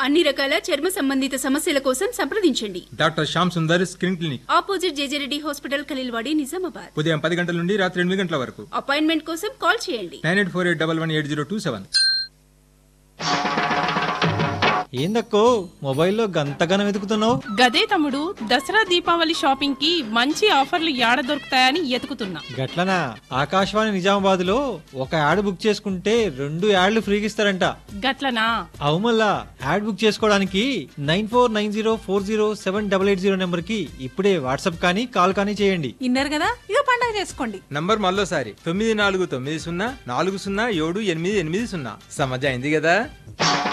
అన్ని రకాల చర్మ సంబంధిత సమస్యల కోసం సంప్రదించండి doctor Shyam Sundar skin clinic opposite JJ Reddy hospital Khaleelwadi Nizamabad ఉదయం పది గంటల నుండి రాత్రి ఎనిమిది గంటల వరకు అపాయింట్మెంట్ కోసం కాల్ చేయండి nine eight four eight double one eight zero two seven ఏందక్కో మొబైల్లో గంతగనం వెతుకుతున్నావు గదే తమ్ముడు దసరా దీపావళి షాపింగ్ కి మంచి ఆఫర్లు యాడ దొరుకుతాయని ఎతుకుతున్నా గట్లనా ఆకాశవాణి నిజామాబాద్ లో ఒక యాడ్ బుక్ చేసుకుంటే రెండు యాడ్లు ఫ్రీగా ఇస్తారంట గట్లనా అవు మళ్ళా యాడ్ బుక్ చేసుకోవడానికి nine four nine zero four zero seven double eight zero number కి ఇప్పుడే వాట్సాప్ కానీ కాల్ కానీ చేయండి ఇన్నారు కదా ఇక పండగ చేసుకోండి నంబర్ మళ్ళోసారి తొమ్మిది నాలుగు తొమ్మిది సున్నా నాలుగు సున్నా ఏడు ఎనిమిది ఎనిమిది సున్నా సమజ్ అయింది కదా